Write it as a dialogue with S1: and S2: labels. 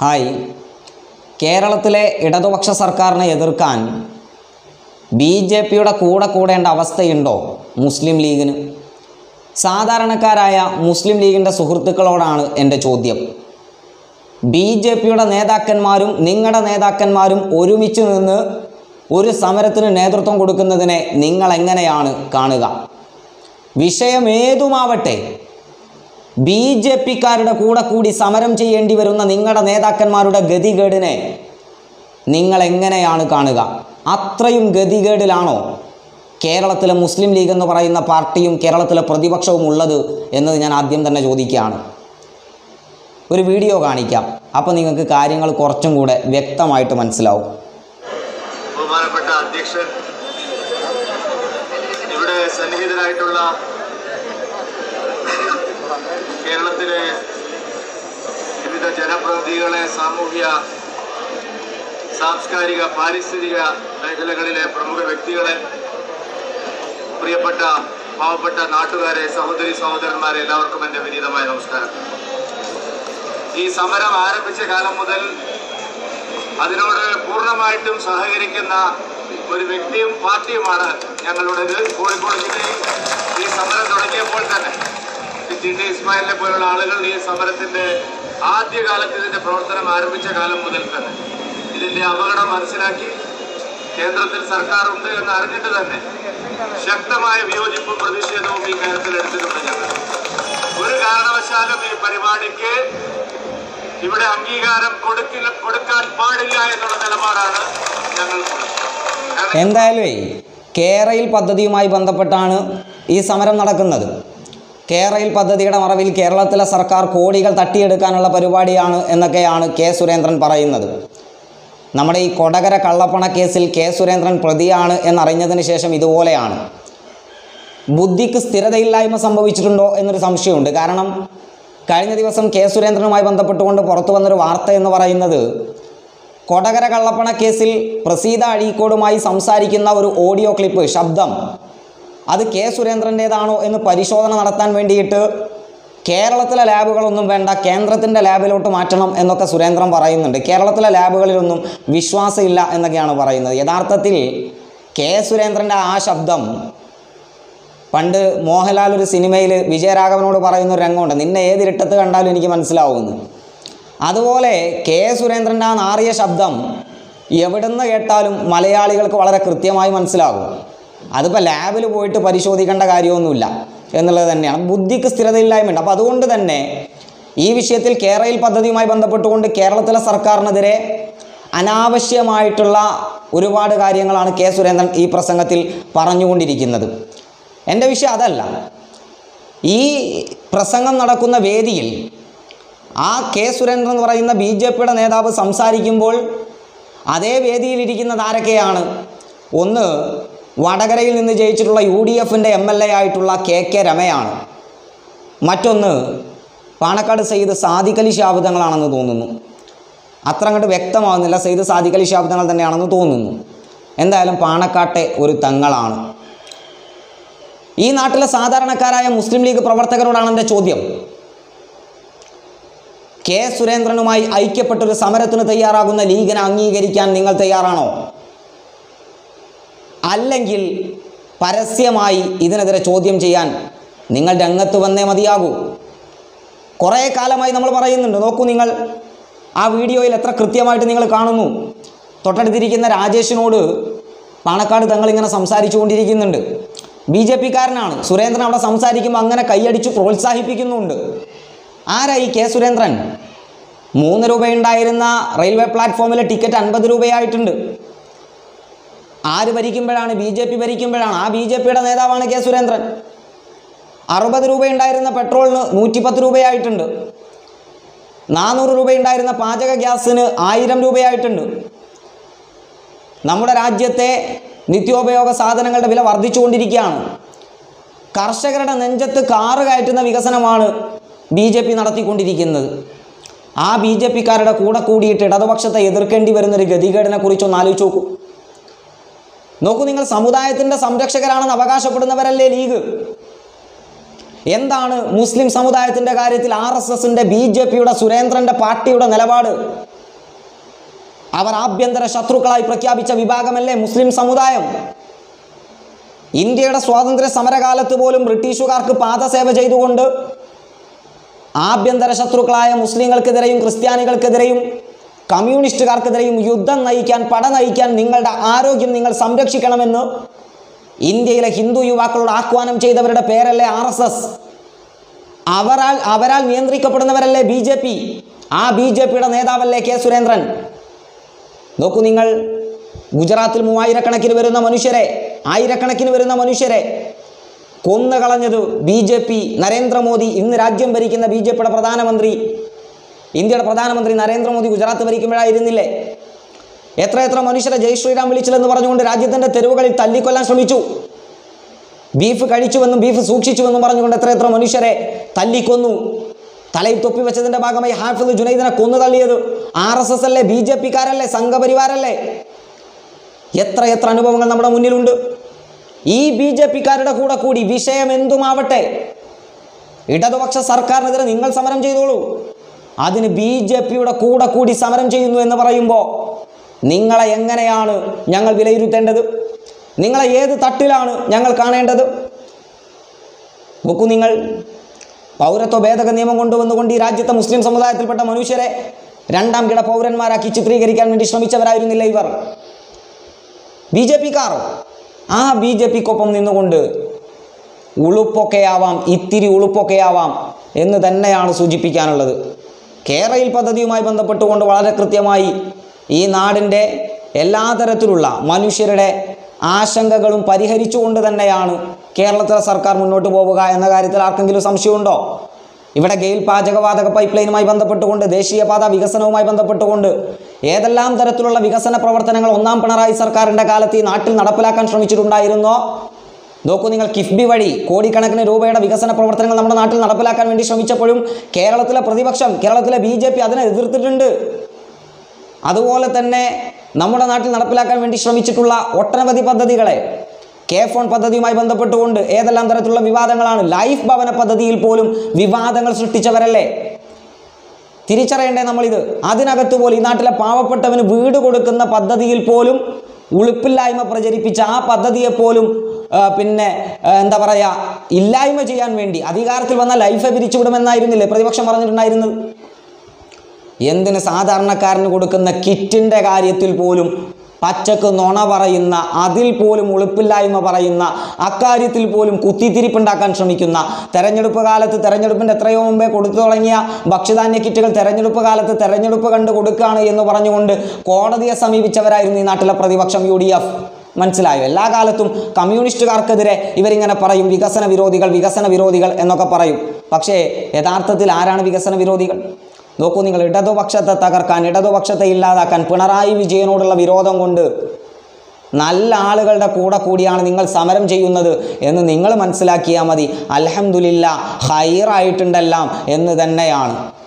S1: hi കേരളത്തിലെ ഇടതുപക്ഷ സർക്കാരിനെ എതിർക്കാൻ ബി ജെ പിയുടെ കൂടെ കൂടേണ്ട അവസ്ഥയുണ്ടോ മുസ്ലിം ലീഗിന് സാധാരണക്കാരായ മുസ്ലിം ലീഗിൻ്റെ സുഹൃത്തുക്കളോടാണ് എൻ്റെ ചോദ്യം ബി ജെ പിയുടെ നേതാക്കന്മാരും നിങ്ങളുടെ നേതാക്കന്മാരും ഒരുമിച്ച് നിന്ന് ഒരു സമരത്തിന് നേതൃത്വം കൊടുക്കുന്നതിനെ നിങ്ങൾ എങ്ങനെയാണ് കാണുക വിഷയം ഏതുമാവട്ടെ ബി ജെ പിക്കാരുടെ കൂടെ കൂടി സമരം ചെയ്യേണ്ടി വരുന്ന നിങ്ങളുടെ നേതാക്കന്മാരുടെ ഗതികേടിനെ നിങ്ങൾ എങ്ങനെയാണ് കാണുക അത്രയും ഗതികേടിലാണോ കേരളത്തിലെ മുസ്ലിം ലീഗ് എന്ന് പറയുന്ന പാർട്ടിയും കേരളത്തിലെ പ്രതിപക്ഷവും ഉള്ളത് എന്നത് ഞാൻ ആദ്യം തന്നെ ചോദിക്കുകയാണ് ഒരു വീഡിയോ കാണിക്കാം അപ്പോൾ നിങ്ങൾക്ക് കാര്യങ്ങൾ കുറച്ചും കൂടെ വ്യക്തമായിട്ട് മനസ്സിലാവും
S2: ബഹുമാനപ്പെട്ട അധ്യക്ഷൻ ഇവിടെ സന്നിഹിതരായിട്ടുള്ള കേരളത്തിലെ വിവിധ ജനപ്രതിനിധികളെ സാമൂഹ്യ സാംസ്കാരിക പാരിസ്ഥിതിക മേഖലകളിലെ പ്രമുഖ വ്യക്തികളെ പ്രിയപ്പെട്ട പാവപ്പെട്ട നാട്ടുകാരെ സഹോദരി സഹോദരന്മാരെ എല്ലാവർക്കും എൻ്റെ വിനീതമായ നമസ്കാരം ഈ സമരം ആരംഭിച്ച കാലം മുതൽ അതിനോട് പൂർണ്ണമായിട്ടും സഹകരിക്കുന്ന ഒരു വ്യക്തിയും പാർട്ടിയുമാണ് ഞങ്ങളുടേത് കോഴിക്കോട് ജില്ലയിൽ ഈ സമരം തുടങ്ങിയപ്പോൾ തന്നെ ടി ടി ഇസ്മായിലിനെ പോലുള്ള ആളുകൾ ഈ സമരത്തിന്റെ ആദ്യകാലത്ത് ഇതിന്റെ പ്രവർത്തനം ആരംഭിച്ച കാലം മുതൽ തന്നെ ഇതിന്റെ അപകടം മനസ്സിലാക്കി കേന്ദ്രത്തിൽ സർക്കാർ ഉണ്ട് എന്ന് അറിഞ്ഞിട്ട് തന്നെ ശക്തമായ വിയോജിപ്പും പ്രതിഷേധവും ഈ കാര്യത്തിൽ എടുത്തിട്ടുണ്ട് ഞങ്ങൾ ഒരു കാരണവശാലും ഈ പരിപാടിക്ക് ഇവിടെ അംഗീകാരം കൊടുക്കില്ല കൊടുക്കാൻ പാടില്ല എന്നുള്ള നിലപാടാണ് ഞങ്ങൾക്കുള്ളത് കാരണം
S1: എന്തായാലും കേരയിൽ പദ്ധതിയുമായി ബന്ധപ്പെട്ടാണ് ഈ സമരം നടക്കുന്നത് കേരയിൽ പദ്ധതിയുടെ മറവിൽ കേരളത്തിലെ സർക്കാർ കോടികൾ തട്ടിയെടുക്കാനുള്ള പരിപാടിയാണ് എന്നൊക്കെയാണ് കെ സുരേന്ദ്രൻ പറയുന്നത് നമ്മുടെ ഈ കൊടകര കള്ളപ്പണ കേസിൽ കെ സുരേന്ദ്രൻ പ്രതിയാണ് എന്നറിഞ്ഞതിന് ശേഷം ഇതുപോലെയാണ് ബുദ്ധിക്ക് സ്ഥിരതയില്ലായ്മ സംഭവിച്ചിട്ടുണ്ടോ എന്നൊരു സംശയമുണ്ട് കാരണം കഴിഞ്ഞ ദിവസം കെ സുരേന്ദ്രനുമായി ബന്ധപ്പെട്ടുകൊണ്ട് പുറത്തു വന്നൊരു വാർത്ത എന്ന് പറയുന്നത് കൊടകര കള്ളപ്പണ കേസിൽ പ്രസീത അഴീക്കോടുമായി സംസാരിക്കുന്ന ഒരു ഓഡിയോ ക്ലിപ്പ് ശബ്ദം അത് കെ സുരേന്ദ്രൻ്റേതാണോ എന്ന് പരിശോധന നടത്താൻ വേണ്ടിയിട്ട് കേരളത്തിലെ ലാബുകളൊന്നും വേണ്ട കേന്ദ്രത്തിൻ്റെ ലാബിലോട്ട് മാറ്റണം എന്നൊക്കെ സുരേന്ദ്രൻ പറയുന്നുണ്ട് കേരളത്തിലെ ലാബുകളിലൊന്നും വിശ്വാസമില്ല എന്നൊക്കെയാണ് പറയുന്നത് യഥാർത്ഥത്തിൽ കെ സുരേന്ദ്രൻ്റെ ആ ശബ്ദം പണ്ട് മോഹൻലാൽ ഒരു സിനിമയിൽ വിജയരാഘവനോട് പറയുന്ന ഒരു രംഗമുണ്ട് നിന്നെ ഏതിരിട്ടത്ത് കണ്ടാലും എനിക്ക് മനസ്സിലാവുമെന്ന് അതുപോലെ കെ സുരേന്ദ്രൻ്റെ ആ നാറിയ ശബ്ദം എവിടുന്ന് കേട്ടാലും മലയാളികൾക്ക് വളരെ കൃത്യമായി മനസ്സിലാകും അതിപ്പോൾ ലാബിൽ പോയിട്ട് പരിശോധിക്കേണ്ട കാര്യമൊന്നുമില്ല എന്നുള്ളത് തന്നെയാണ് ബുദ്ധിക്ക് സ്ഥിരതയില്ലായ്മയുണ്ട് അപ്പോൾ അതുകൊണ്ട് തന്നെ ഈ വിഷയത്തിൽ കേരളയിൽ പദ്ധതിയുമായി ബന്ധപ്പെട്ടുകൊണ്ട് കേരളത്തിലെ സർക്കാരിനെതിരെ അനാവശ്യമായിട്ടുള്ള ഒരുപാട് കാര്യങ്ങളാണ് കെ സുരേന്ദ്രൻ ഈ പ്രസംഗത്തിൽ പറഞ്ഞുകൊണ്ടിരിക്കുന്നത് എൻ്റെ വിഷയം അതല്ല ഈ പ്രസംഗം നടക്കുന്ന വേദിയിൽ ആ കെ സുരേന്ദ്രൻ എന്ന് പറയുന്ന ബി ജെ പിയുടെ നേതാവ് സംസാരിക്കുമ്പോൾ അതേ വേദിയിലിരിക്കുന്നത് ആരൊക്കെയാണ് ഒന്ന് വടകരയിൽ നിന്ന് ജയിച്ചിട്ടുള്ള യു ഡി എഫിൻ്റെ എം എൽ എ ആയിട്ടുള്ള കെ കെ രമയാണ് മറ്റൊന്ന് പാണക്കാട് സെയ്ദ് സാദിഖലി ശാബ്ദങ്ങളാണെന്ന് തോന്നുന്നു അത്ര അങ്ങോട്ട് വ്യക്തമാകുന്നില്ല സെയ്ദ് സാദിഖലി ശാബ്ദങ്ങൾ തന്നെയാണെന്ന് തോന്നുന്നു എന്തായാലും പാണക്കാട്ടെ ഒരു തങ്ങളാണ് ഈ നാട്ടിലെ സാധാരണക്കാരായ മുസ്ലിം ലീഗ് പ്രവർത്തകരോടാണ് എൻ്റെ ചോദ്യം കെ സുരേന്ദ്രനുമായി ഐക്യപ്പെട്ടൊരു സമരത്തിന് തയ്യാറാകുന്ന ലീഗിനെ അംഗീകരിക്കാൻ നിങ്ങൾ തയ്യാറാണോ അല്ലെങ്കിൽ പരസ്യമായി ഇതിനെതിരെ ചോദ്യം ചെയ്യാൻ നിങ്ങൾ രംഗത്ത് വന്നേ മതിയാകൂ കുറേ കാലമായി നമ്മൾ പറയുന്നുണ്ട് നോക്കൂ നിങ്ങൾ ആ വീഡിയോയിൽ എത്ര കൃത്യമായിട്ട് നിങ്ങൾ കാണുന്നു തൊട്ടടുത്തിരിക്കുന്ന രാജേഷിനോട് പാണക്കാട് തങ്ങൾ ഇങ്ങനെ സംസാരിച്ചു കൊണ്ടിരിക്കുന്നുണ്ട് ബി ജെ പിക്കാരനാണ് സുരേന്ദ്രൻ അവിടെ സംസാരിക്കുമ്പോൾ അങ്ങനെ കൈയടിച്ച് പ്രോത്സാഹിപ്പിക്കുന്നുണ്ട് ആരായി കെ സുരേന്ദ്രൻ മൂന്ന് രൂപയുണ്ടായിരുന്ന റെയിൽവേ പ്ലാറ്റ്ഫോമിലെ ടിക്കറ്റ് അൻപത് രൂപയായിട്ടുണ്ട് ആര് ഭരിക്കുമ്പോഴാണ് ബി ജെ പി ഭരിക്കുമ്പോഴാണ് ആ ബി ജെ പിയുടെ നേതാവാണ് കെ സുരേന്ദ്രൻ അറുപത് രൂപയുണ്ടായിരുന്ന പെട്രോളിന് നൂറ്റിപ്പത്ത് രൂപയായിട്ടുണ്ട് നാനൂറ് രൂപയുണ്ടായിരുന്ന പാചക ഗ്യാസിന് ആയിരം രൂപയായിട്ടുണ്ട് നമ്മുടെ രാജ്യത്തെ നിത്യോപയോഗ സാധനങ്ങളുടെ വില വർദ്ധിച്ചുകൊണ്ടിരിക്കുകയാണ് കർഷകരുടെ നെഞ്ചത്ത് കാറ് കയറ്റുന്ന വികസനമാണ് ബി ജെ പി നടത്തിക്കൊണ്ടിരിക്കുന്നത് ആ ബി ജെ പിക്കാരുടെ കൂടെ കൂടിയിട്ട് ഇടതുപക്ഷത്തെ എതിർക്കേണ്ടി വരുന്നൊരു ഗതികേടിനെ കുറിച്ചൊന്ന് ആലോചിച്ച് നോക്കൂ നോക്കൂ നിങ്ങൾ സമുദായത്തിൻ്റെ സംരക്ഷകരാണെന്ന് അവകാശപ്പെടുന്നവരല്ലേ ലീഗ് എന്താണ് മുസ്ലിം സമുദായത്തിൻ്റെ കാര്യത്തിൽ ആർ എസ് എസിൻ്റെ ബി ജെ പിയുടെ സുരേന്ദ്രൻ്റെ പാർട്ടിയുടെ നിലപാട് അവർ ആഭ്യന്തര ശത്രുക്കളായി പ്രഖ്യാപിച്ച വിഭാഗമല്ലേ മുസ്ലിം സമുദായം ഇന്ത്യയുടെ സ്വാതന്ത്ര്യ സമരകാലത്ത് പോലും ബ്രിട്ടീഷുകാർക്ക് പാദസേവ ചെയ്തുകൊണ്ട് ആഭ്യന്തര ശത്രുക്കളായ മുസ്ലിങ്ങൾക്കെതിരെയും ക്രിസ്ത്യാനികൾക്കെതിരെയും കമ്മ്യൂണിസ്റ്റുകാർക്കെതിരെയും യുദ്ധം നയിക്കാൻ പട നയിക്കാൻ നിങ്ങളുടെ ആരോഗ്യം നിങ്ങൾ സംരക്ഷിക്കണമെന്ന് ഇന്ത്യയിലെ ഹിന്ദു യുവാക്കളോട് ആഹ്വാനം ചെയ്തവരുടെ പേരല്ലേ ആർ എസ് എസ് അവരാൽ അവരാൽ നിയന്ത്രിക്കപ്പെടുന്നവരല്ലേ ബി ജെ പി ആ ബി ജെ പിയുടെ നേതാവല്ലേ കെ സുരേന്ദ്രൻ നോക്കൂ നിങ്ങൾ ഗുജറാത്തിൽ മൂവായിരക്കണക്കിന് വരുന്ന മനുഷ്യരെ ആയിരക്കണക്കിന് വരുന്ന മനുഷ്യരെ കൊന്നുകളഞ്ഞത് ബി ജെ പി നരേന്ദ്രമോദി ഇന്ന് രാജ്യം ഭരിക്കുന്ന ബി ജെ പിയുടെ പ്രധാനമന്ത്രി ഇന്ത്യയുടെ പ്രധാനമന്ത്രി നരേന്ദ്രമോദി ഗുജറാത്ത് ഭരിക്കുമ്പോഴായിരുന്നില്ലേ എത്ര എത്ര മനുഷ്യരെ ജയ് ശ്രീറാം വിളിച്ചില്ലെന്ന് പറഞ്ഞുകൊണ്ട് രാജ്യത്തിൻ്റെ തെരുവുകളിൽ തല്ലിക്കൊല്ലാൻ ശ്രമിച്ചു ബീഫ് കഴിച്ചുവെന്നും ബീഫ് സൂക്ഷിച്ചുവെന്നും പറഞ്ഞുകൊണ്ട് എത്ര എത്ര മനുഷ്യരെ തല്ലിക്കൊന്നു തലയിൽ തൊപ്പി വെച്ചതിൻ്റെ ഭാഗമായി ഹാഫിദ് ജുനൈദിനെ കൊന്നു തള്ളിയത് ആർ എസ് എസ് അല്ലേ ബി ജെ പിക്കാരല്ലേ സംഘപരിവാരല്ലേ എത്ര എത്ര അനുഭവങ്ങൾ നമ്മുടെ മുന്നിലുണ്ട് ഈ ബി ജെ പിക്കാരുടെ കൂടെ കൂടി വിഷയം എന്തുമാവട്ടെ ഇടതുപക്ഷ സർക്കാരിനെതിരെ നിങ്ങൾ സമരം ചെയ്തോളൂ അതിന് ബി ജെ പിയുടെ കൂടെ കൂടി സമരം ചെയ്യുന്നു എന്ന് പറയുമ്പോൾ നിങ്ങളെ എങ്ങനെയാണ് ഞങ്ങൾ വിലയിരുത്തേണ്ടത് നിങ്ങളെ ഏത് തട്ടിലാണ് ഞങ്ങൾ കാണേണ്ടത് നോക്കൂ നിങ്ങൾ പൗരത്വ ഭേദഗ നിയമം കൊണ്ടുവന്നുകൊണ്ട് ഈ രാജ്യത്തെ മുസ്ലിം സമുദായത്തിൽപ്പെട്ട മനുഷ്യരെ രണ്ടാം കിട പൗരന്മാരാക്കി ചിത്രീകരിക്കാൻ വേണ്ടി ശ്രമിച്ചവരായിരുന്നില്ല ഇവർ ബി ജെ പിക്കാർ ആ ബി ജെ പിക്കൊപ്പം നിന്നുകൊണ്ട് ഉളുപ്പൊക്കെയാവാം ഇത്തിരി ഉളുപ്പൊക്കെയാവാം എന്ന് തന്നെയാണ് സൂചിപ്പിക്കാനുള്ളത് കേരയിൽ പദ്ധതിയുമായി ബന്ധപ്പെട്ടുകൊണ്ട് വളരെ കൃത്യമായി ഈ നാടിൻ്റെ എല്ലാ തരത്തിലുള്ള മനുഷ്യരുടെ ആശങ്കകളും പരിഹരിച്ചുകൊണ്ട് തന്നെയാണ് കേരളത്തിലെ സർക്കാർ മുന്നോട്ട് പോവുക എന്ന കാര്യത്തിൽ ആർക്കെങ്കിലും സംശയമുണ്ടോ ഇവിടെ ഗെയിൽ പാചകവാതക പൈപ്പ് ലൈനുമായി ബന്ധപ്പെട്ടുകൊണ്ട് ദേശീയപാത വികസനവുമായി ബന്ധപ്പെട്ടുകൊണ്ട് ഏതെല്ലാം തരത്തിലുള്ള വികസന പ്രവർത്തനങ്ങൾ ഒന്നാം പിണറായി സർക്കാരിൻ്റെ കാലത്ത് ഈ നാട്ടിൽ നടപ്പിലാക്കാൻ ശ്രമിച്ചിട്ടുണ്ടായിരുന്നോ നോക്കൂ നിങ്ങൾ കിഫ്ബി വഴി കോടിക്കണക്കിന് രൂപയുടെ വികസന പ്രവർത്തനങ്ങൾ നമ്മുടെ നാട്ടിൽ നടപ്പിലാക്കാൻ വേണ്ടി ശ്രമിച്ചപ്പോഴും കേരളത്തിലെ പ്രതിപക്ഷം കേരളത്തിലെ ബി ജെ പി അതിനെ എതിർത്തിട്ടുണ്ട് അതുപോലെ തന്നെ നമ്മുടെ നാട്ടിൽ നടപ്പിലാക്കാൻ വേണ്ടി ശ്രമിച്ചിട്ടുള്ള ഒട്ടനവധി പദ്ധതികളെ കെ ഫോൺ പദ്ധതിയുമായി ബന്ധപ്പെട്ടുകൊണ്ട് ഏതെല്ലാം തരത്തിലുള്ള വിവാദങ്ങളാണ് ലൈഫ് ഭവന പദ്ധതിയിൽ പോലും വിവാദങ്ങൾ സൃഷ്ടിച്ചവരല്ലേ തിരിച്ചറിയണ്ടേ നമ്മളിത് അതിനകത്ത് പോലും ഈ നാട്ടിലെ പാവപ്പെട്ടവന് വീട് കൊടുക്കുന്ന പദ്ധതിയിൽ പോലും ഉളുപ്പില്ലായ്മ പ്രചരിപ്പിച്ച ആ പദ്ധതിയെ പോലും ആ, പിന്നെ ആ, എന്താ പറയുക ഇല്ലായ്മ ചെയ്യാൻ വേണ്ടി അധികാരത്തിൽ വന്ന ലൈഫെ പിരിച്ചുവിടുമെന്നായിരുന്നില്ലേ പ്രതിപക്ഷം പറഞ്ഞിട്ടുണ്ടായിരുന്നത് എന്തിന് സാധാരണക്കാരന് കൊടുക്കുന്ന കിറ്റിൻ്റെ കാര്യത്തിൽ പോലും പച്ചക്ക് നുണ പറയുന്ന അതിൽ പോലും ഉളുപ്പില്ലായ്മ പറയുന്ന അക്കാര്യത്തിൽ പോലും കുത്തിത്തിരിപ്പുണ്ടാക്കാൻ ശ്രമിക്കുന്ന തെരഞ്ഞെടുപ്പ് കാലത്ത് തെരഞ്ഞെടുപ്പിൻ്റെ എത്രയോ മുമ്പേ കൊടുത്തു തുടങ്ങിയ ഭക്ഷ്യധാന്യ കിറ്റുകൾ തെരഞ്ഞെടുപ്പ് കാലത്ത് തെരഞ്ഞെടുപ്പ് കണ്ട് കൊടുക്കുകയാണ് എന്ന് പറഞ്ഞുകൊണ്ട് കോടതിയെ സമീപിച്ചവരായിരുന്നു ഈ നാട്ടിലെ പ്രതിപക്ഷം യു ഡി എഫ് മനസ്സിലായോ എല്ലാ കാലത്തും കമ്മ്യൂണിസ്റ്റുകാർക്കെതിരെ ഇവരിങ്ങനെ പറയും വികസന വിരോധികൾ വികസന വിരോധികൾ എന്നൊക്കെ പറയും പക്ഷേ യഥാർത്ഥത്തിൽ ആരാണ് വികസന വിരോധികൾ നോക്കൂ നിങ്ങൾ ഇടതുപക്ഷത്തെ തകർക്കാൻ ഇടതുപക്ഷത്തെ ഇല്ലാതാക്കാൻ പിണറായി വിജയനോടുള്ള വിരോധം കൊണ്ട് നല്ല ആളുകളുടെ കൂടെ കൂടിയാണ് നിങ്ങൾ സമരം ചെയ്യുന്നത് എന്ന് നിങ്ങൾ മനസ്സിലാക്കിയാൽ മതി അലഹമുല്ല ഹൈറായിട്ടുണ്ടെല്ലാം എന്ന് തന്നെയാണ്